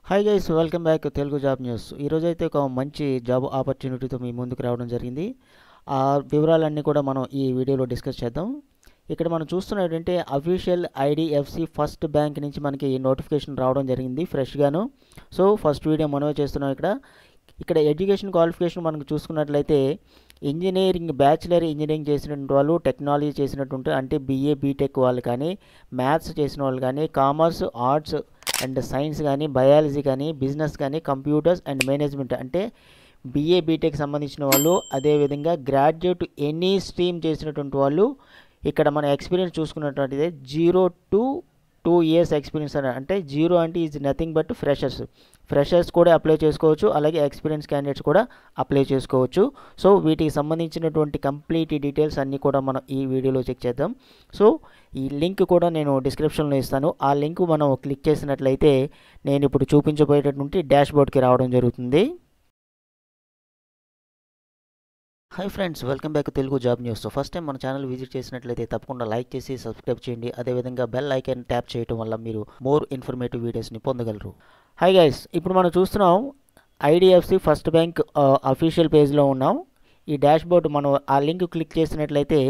hi guys welcome back Telugu job news ఈరోజు అయితే ఒక మంచి జాబ్ ఆపర్చునిటీతో మీ ముందుకు రావడం జరిగింది ఆ వివరాలన్నీ కూడా మనం ఈ వీడియోలో డిస్కస్ చేద్దాం ఇక్కడ మనం చూస్తున్నట్టంటే అఫీషియల్ ఐడిఎఫ్సి ఫస్ట్ బ్యాంక్ నుంచి మనకి నోటిఫికేషన్ రావడం జరిగింది ఫ్రెష్గాను సో ఫస్ట్ వీడియో మనమే చేస్తున్నాం ఇక్కడ ఇక్కడ ఎడ్యుకేషన్ క్వాలిఫికేషన్ మనకు చూసుకున్నట్లయితే ఇంజనీరింగ్ బ్యాచిలర్ ఇంజనీరింగ్ చేసినటువంటి వాళ్ళు టెక్నాలజీ చేసినటువంటి అంటే బీఏ బీటెక్ వాళ్ళు కానీ మ్యాథ్స్ చేసిన వాళ్ళు కానీ కామర్స్ ఆర్ట్స్ అండ్ సైన్స్ కానీ బయాలజీ కానీ బిజినెస్ కానీ కంప్యూటర్స్ అండ్ మేనేజ్మెంట్ అంటే బీఏ బీటెక్ సంబంధించిన వాళ్ళు అదేవిధంగా గ్రాడ్యుయేట్ ఎనీ స్ట్రీమ్ చేసినటువంటి వాళ్ళు ఇక్కడ మన ఎక్స్పీరియన్స్ చూసుకున్నటువంటిది zero to two years experience అని అంటే జీరో అంటే is nothing but freshers freshers కూడా అప్లై చేసుకోవచ్చు అలాగే ఎక్స్పీరియన్స్ క్యాండిడేట్స్ కూడా అప్లై చేసుకోవచ్చు సో వీటికి సంబంధించినటువంటి కంప్లీట్ డీటెయిల్స్ అన్నీ కూడా మనం ఈ వీడియోలో చెక్ చేద్దాం సో ఈ లింక్ కూడా నేను డిస్క్రిప్షన్లో ఇస్తాను ఆ లింక్ మనం క్లిక్ చేసినట్లయితే నేను ఇప్పుడు చూపించబోయేటటువంటి డాష్ బోర్డ్కి రావడం జరుగుతుంది hi friends welcome back Telugu job news first time మన ఛానల్ విజిట్ చేసినట్లయితే తప్పకుండా లైక్ చేసి సబ్స్క్రైబ్ చేయండి అదేవిధంగా బెల్ ఐకాన్ ట్యాప్ చేయడం వల్ల మీరు మోర్ ఇన్ఫర్మేటివ్ వీడియోస్ని పొందగలరు హాయ్ గైస్ ఇప్పుడు మనం చూస్తున్నాం ఐడిఎఫ్సి ఫస్ట్ బ్యాంక్ అఫీషియల్ పేజ్లో ఉన్నాం ఈ డాష్ బోర్డ్ మనం ఆ లింక్ క్లిక్ చేసినట్లయితే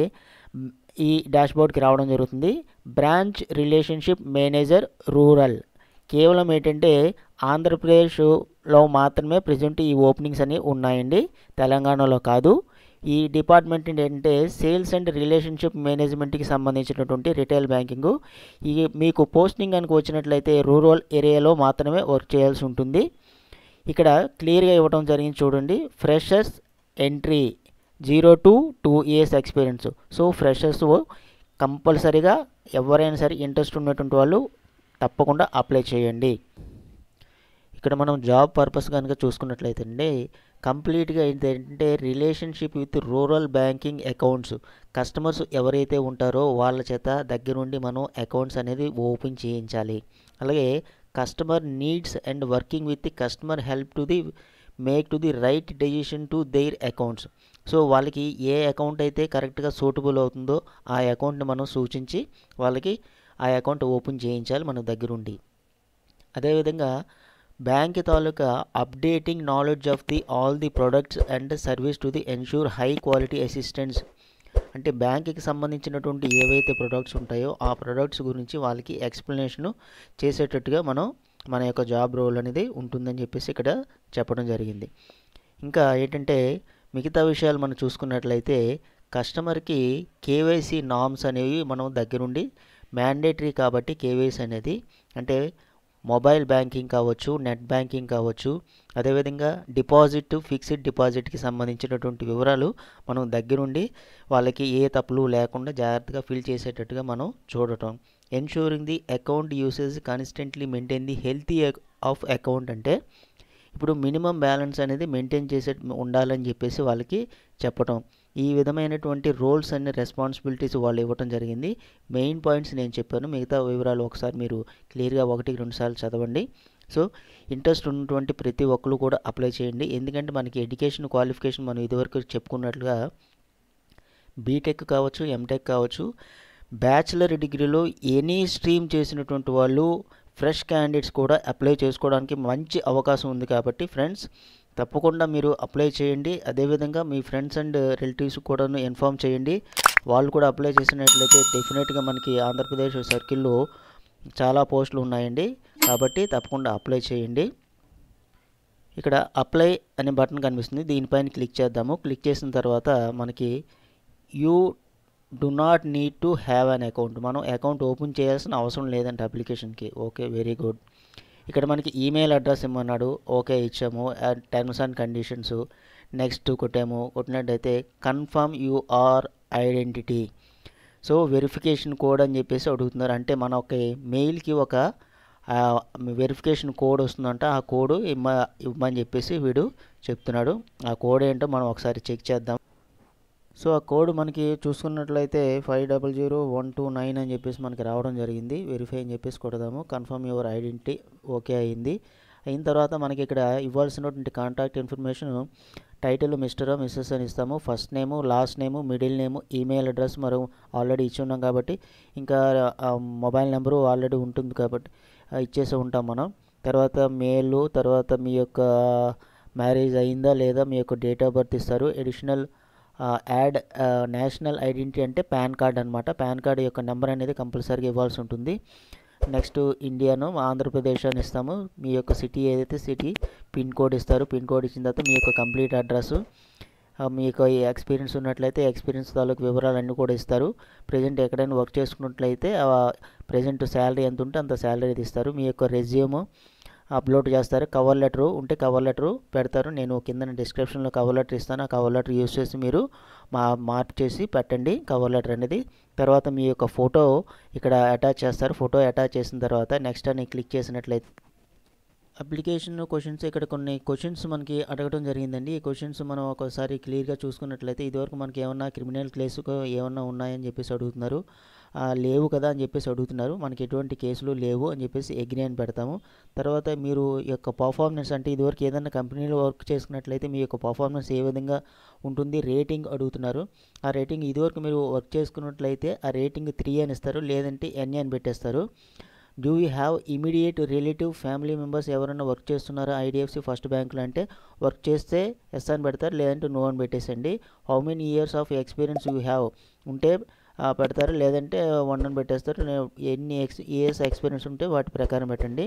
ఈ డాష్ బోర్డ్కి రావడం జరుగుతుంది బ్రాంచ్ రిలేషన్షిప్ మేనేజర్ రూరల్ కేవలం ఏంటంటే ఆంధ్రప్రదేశ్లో మాత్రమే ప్రజెంట్ ఈ ఓపెనింగ్స్ అని ఉన్నాయండి తెలంగాణలో కాదు ఈ డిపార్ట్మెంట్ ఏంటంటే సేల్స్ అండ్ రిలేషన్షిప్ మేనేజ్మెంట్కి సంబంధించినటువంటి రిటైల్ బ్యాంకింగ్ ఈ మీకు పోస్టింగ్ కనుక వచ్చినట్లయితే రూరల్ ఏరియాలో మాత్రమే వర్క్ చేయాల్సి ఉంటుంది ఇక్కడ క్లియర్గా ఇవ్వడం జరిగింది చూడండి freshers entry zero to two years experience so freshers కంపల్సరీగా ఎవరైనా సరే ఇంట్రెస్ట్ ఉన్నటువంటి వాళ్ళు తప్పకుండా అప్లై చేయండి ఇక్కడ మనం జాబ్ పర్పస్ కనుక చూసుకున్నట్లయితే అండి కంప్లీట్గా ఏంటంటే relationship with rural banking accounts customers ఎవరైతే ఉంటారో వాళ్ళ చేత దగ్గరుండి మనం అకౌంట్స్ అనేది ఓపెన్ చేయించాలి అలాగే customer needs and working with customer help to the make to the right decision to their accounts so వాళ్ళకి ఏ అకౌంట్ అయితే కరెక్ట్గా సూటబుల్ అవుతుందో ఆ అకౌంట్ని మనం సూచించి వాళ్ళకి ఆ అకౌంట్ ఓపెన్ చేయించాలి మన దగ్గరుండి అదేవిధంగా బ్యాంక్ తాలూకా updating knowledge of the all the products and service to the ensure high quality assistance అంటే బ్యాంక్కి సంబంధించినటువంటి ఏవైతే ప్రొడక్ట్స్ ఉంటాయో ఆ ప్రొడక్ట్స్ గురించి వాళ్ళకి ఎక్స్ప్లెనేషన్ చేసేటట్టుగా మనం మన యొక్క జాబ్ రోల్ అనేది ఉంటుందని చెప్పేసి ఇక్కడ చెప్పడం జరిగింది ఇంకా ఏంటంటే మిగతా విషయాలు మనం చూసుకున్నట్లయితే కస్టమర్కి కేవైసీ నామ్స్ అనేవి మనం దగ్గరుండి మ్యాండేటరీ కాబట్టి కేవైసీ అనేది అంటే మొబైల్ బ్యాంకింగ్ కావచ్చు నెట్ బ్యాంకింగ్ కావచ్చు అదేవిధంగా డిపాజిట్ ఫిక్స్డ్ డిపాజిట్కి సంబంధించినటువంటి వివరాలు మనం దగ్గరుండి వాళ్ళకి ఏ తప్పులు లేకుండా జాగ్రత్తగా ఫిల్ చేసేటట్టుగా మనం చూడటం ensuring the account usage constantly maintain the healthy of account అంటే ఇప్పుడు మినిమం బ్యాలెన్స్ అనేది మెయింటైన్ చేసే ఉండాలని చెప్పేసి వాళ్ళకి చెప్పటం ఈ విధమైనటువంటి రోల్స్ అండ్ రెస్పాన్సిబిలిటీస్ వాళ్ళు ఇవ్వటం జరిగింది మెయిన్ పాయింట్స్ నేను చెప్పాను మిగతా వివరాలు ఒకసారి మీరు క్లియర్గా ఒకటి రెండు సార్లు చదవండి సో ఇంట్రెస్ట్ ఉన్నటువంటి ప్రతి ఒక్కరు కూడా అప్లై చేయండి ఎందుకంటే మనకి ఎడ్యుకేషన్ క్వాలిఫికేషన్ మనం ఇదివరకు చెప్పుకున్నట్లుగా బీటెక్ కావచ్చు ఎంటెక్ కావచ్చు బ్యాచిలర్ డిగ్రీలో ఎనీ స్ట్రీమ్ చేసినటువంటి వాళ్ళు ఫ్రెష్ క్యాండిడేట్స్ కూడా అప్లై చేసుకోవడానికి మంచి అవకాశం ఉంది కాబట్టి ఫ్రెండ్స్ తప్పకుండా మీరు అప్లై చేయండి అదేవిధంగా మీ ఫ్రెండ్స్ అండ్ రిలేటివ్స్ కూడా ఇన్ఫామ్ చేయండి వాళ్ళు కూడా అప్లై చేసినట్లయితే డెఫినెట్గా మనకి ఆంధ్రప్రదేశ్ సర్కిల్లో చాలా పోస్టులు ఉన్నాయండి కాబట్టి తప్పకుండా అప్లై చేయండి ఇక్కడ అప్లై అనే బటన్ కనిపిస్తుంది దీనిపైన క్లిక్ చేద్దాము క్లిక్ చేసిన తర్వాత మనకి you do not need to have an account మనం అకౌంట్ ఓపెన్ చేయాల్సిన అవసరం లేదంటే అప్లికేషన్కి ఓకే వెరీ గుడ్ ఇక్కడ మనకి ఈమెయిల్ అడ్రస్ ఇమ్మన్నాడు ఓకే ఇచ్చాము టర్మ్స్ అండ్ కండిషన్స్ నెక్స్ట్ కొట్టాము కొట్టినట్టయితే confirm your identity so verification code అని చెప్పేసి అడుగుతున్నారు అంటే మన ఒక మెయిల్కి ఒక వెరిఫికేషన్ కోడ్ వస్తుందంట ఆ కోడ్ ఇమ్మ ఇవ్వమని చెప్పేసి వీడు చెప్తున్నాడు ఆ కోడ్ ఏంటో మనం ఒకసారి చెక్ చేద్దాం సో ఆ కోడ్ మనకి చూసుకున్నట్లయితే five double zero one two nine అని చెప్పేసి మనకి రావడం జరిగింది వెరిఫై అని చెప్పేసి కొడదాము కన్ఫర్మ్ యువర్ ఐడెంటిటీ ఓకే అయింది అయిన తర్వాత మనకి ఇక్కడ ఇవ్వాల్సినటువంటి contact information title mister missus అని ఇస్తాము first name last name middle name email address మనం ఆల్రెడీ ఇచ్చి ఉన్నాం కాబట్టి ఇంకా మొబైల్ నెంబరు ఆల్రెడీ ఉంటుంది కాబట్టి ఇచ్చేసి ఉంటాం మనం తర్వాత మేలు తర్వాత మీ యొక్క మ్యారేజ్ అయిందా లేదా మీ యొక్క డేట్ ఆఫ్ బర్త్ ఇస్తారు ఎడిషనల్ యాడ్ నేషనల్ ఐడెంటిటీ అంటే పాన్ కార్డ్ అనమాట పాన్ కార్డ్ యొక్క నెంబర్ అనేది కంపల్సరీగా ఇవ్వాల్సి ఉంటుంది నెక్స్ట్ ఇండియాను ఆంధ్రప్రదేశ్ అని ఇస్తాము మీ యొక్క సిటీ ఏదైతే సిటీ పిన్ కోడ్ ఇస్తారు పిన్ కోడ్ ఇచ్చిన తర్వాత మీ యొక్క కంప్లీట్ అడ్రస్ మీకు ఎక్స్పీరియన్స్ ఉన్నట్లయితే ఎక్స్పీరియన్స్ తాలూకు వివరాలన్నీ కూడా ఇస్తారు ప్రజెంట్ ఎక్కడైనా వర్క్ చేసుకున్నట్లయితే ప్రజెంట్ శాలరీ ఎంత ఉంటే అంత శాలరీ ఇస్తారు మీ యొక్క రెజ్యూమ్ అప్లోడ్ చేస్తారు కవర్ లెటరు ఉంటే కవర్ లెటరు పెడతారు నేను కింద డిస్క్రిప్షన్లో కవర్ లెటర్ ఇస్తాను ఆ కవర్ లెటర్ యూస్ చేసి మీరు మా మార్క్ చేసి పెట్టండి కవర్ లెటర్ అనేది తర్వాత మీ యొక్క ఫోటో ఇక్కడ అటాచ్ చేస్తారు ఫోటో అటాచ్ చేసిన తర్వాత నెక్స్ట్ అని క్లిక్ చేసినట్లయితే అప్లికేషన్ క్వశ్చన్స్ ఇక్కడ కొన్ని క్వశ్చన్స్ మనకి అడగడం జరిగిందండి ఈ క్వశ్చన్స్ మనం ఒకసారి క్లియర్గా చూసుకున్నట్లయితే ఇదివరకు మనకి ఏమన్నా క్రిమినల్ కేసు ఏమన్నా ఉన్నాయని చెప్పేసి అడుగుతున్నారు లేవు కదా అని చెప్పేసి అడుగుతున్నారు మనకి ఎటువంటి కేసులు లేవు అని చెప్పేసి ఎగ్రీ అని పెడతాము తర్వాత మీరు యొక్క పర్ఫార్మెన్స్ అంటే ఇదివరకు ఏదైనా కంపెనీలో వర్క్ చేసుకున్నట్లయితే మీ యొక్క పర్ఫార్మెన్స్ ఏ విధంగా ఉంటుంది రేటింగ్ అడుగుతున్నారు ఆ రేటింగ్ ఇదివరకు మీరు వర్క్ చేసుకున్నట్లయితే ఆ రేటింగ్ త్రీ అని ఇస్తారు లేదంటే ఎన్ అని పెట్టేస్తారు do you have immediate relative family members ఎవరైనా వర్క్ చేస్తున్నారో ఐడిఎఫ్సి ఫస్ట్ బ్యాంకులో అంటే వర్క్ చేస్తే ఎస్ అని పెడతారు లేదంటే నో అని పెట్టేసండి how many years of experience you have ఉంటే పెడతారు లేదంటే వన్ అని పెట్టేస్తారు ఎన్ని ఎక్స్ ఇయర్స్ ఎక్స్పీరియన్స్ ఉంటే వాటి ప్రకారం పెట్టండి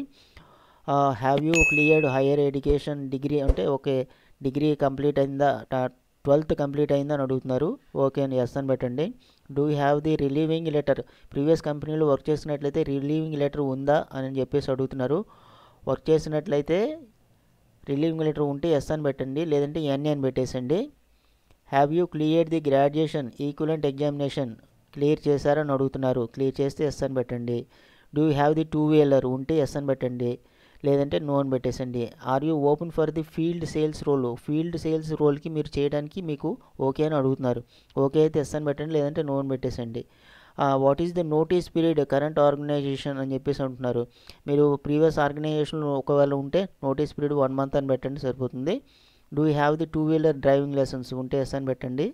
have you cleared higher education degree అంటే ఓకే డిగ్రీ కంప్లీట్ అయిందా ట్వెల్త్ కంప్లీట్ అయిందని అడుగుతున్నారు ఓకే అని ఎస్ అని పెట్టండి do have the relieving letter previous కంపెనీలో వర్క్ చేసినట్లయితే రిలీవింగ్ లెటర్ ఉందా అని చెప్పేసి అడుగుతున్నారు వర్క్ చేసినట్లయితే రిలీవింగ్ లెటర్ ఉంటే ఎస్ అని పెట్టండి లేదంటే ఎన్ అని పెట్టేసండి have you clear the graduation equivalent examination clear చేశారని అడుగుతున్నారు క్లియర్ చేస్తే ఎస్ అని పెట్టండి do you have the two wheeler ఉంటే ఎస్ అని పెట్టండి లేదంటే నో అని పెట్టేసండి are you open for the field sales role field sales రోల్కి మీరు చేయడానికి మీకు ఓకే అని అడుగుతున్నారు ఓకే అయితే ఎస్ అని పెట్టండి లేదంటే నో అని పెట్టేసండి what is the notice period current organization అని చెప్పేసి అంటున్నారు మీరు ప్రీవియస్ ఆర్గనైజేషన్ ఒకవేళ ఉంటే నోటీస్ పీరియడ్ వన్ మంత్ అని పెట్టండి సరిపోతుంది do you have the two wheeler driving licence ఉంటే ఎస్ అని పెట్టండి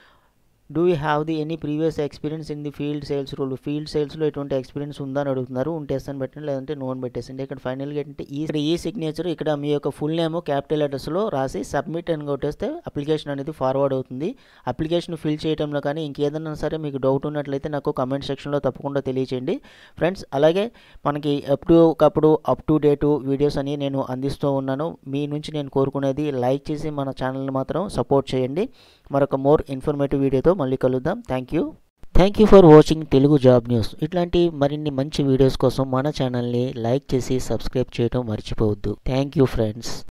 do you have the any previous experience in the field sales role field సేల్స్లో ఎటువంటి ఎక్స్పీరియన్స్ ఉందా అని అడుగుతున్నారు ఉంటే ఎస్ అని పెట్టండి లేదంటే నో అని పెట్టేసండి ఇక్కడ ఫైనల్గా ఏంటంటే ఈ ఇక్కడ ఈ సిగ్నేచర్ ఇక్కడ మీ యొక్క ఫుల్ నేమ్ క్యాపిటల్ లెటర్స్లో రాసి సబ్మిట్ అని కొట్టేస్తే అప్లికేషన్ అనేది ఫార్వర్డ్ అవుతుంది అప్లికేషన్ ఫిల్ చేయడంలో కానీ ఇంకేదన్నా సరే మీకు డౌట్ ఉన్నట్లయితే నాకు కమెంట్ సెక్షన్లో తప్పకుండా తెలియచేయండి ఫ్రెండ్స్ అలాగే మనకి ఎప్పటికప్పుడు అప్ టు డేటు వీడియోస్ అని నేను అందిస్తూ ఉన్నాను మీ నుంచి నేను కోరుకునేది లైక్ చేసి మన ఛానల్ని మాత్రం సపోర్ట్ చేయండి మరొక మోర్ ఇన్ఫర్మేటివ్ వీడియోతో మళ్ళీ కలుద్దాం thank you thank you for watching Telugu job news ఇట్లాంటి మరిన్ని మంచి వీడియోస్ కోసం మన ఛానల్ని లైక్ చేసి సబ్స్క్రైబ్ చేయడం మర్చిపోవద్దు థ్యాంక్ యూ ఫ్రెండ్స్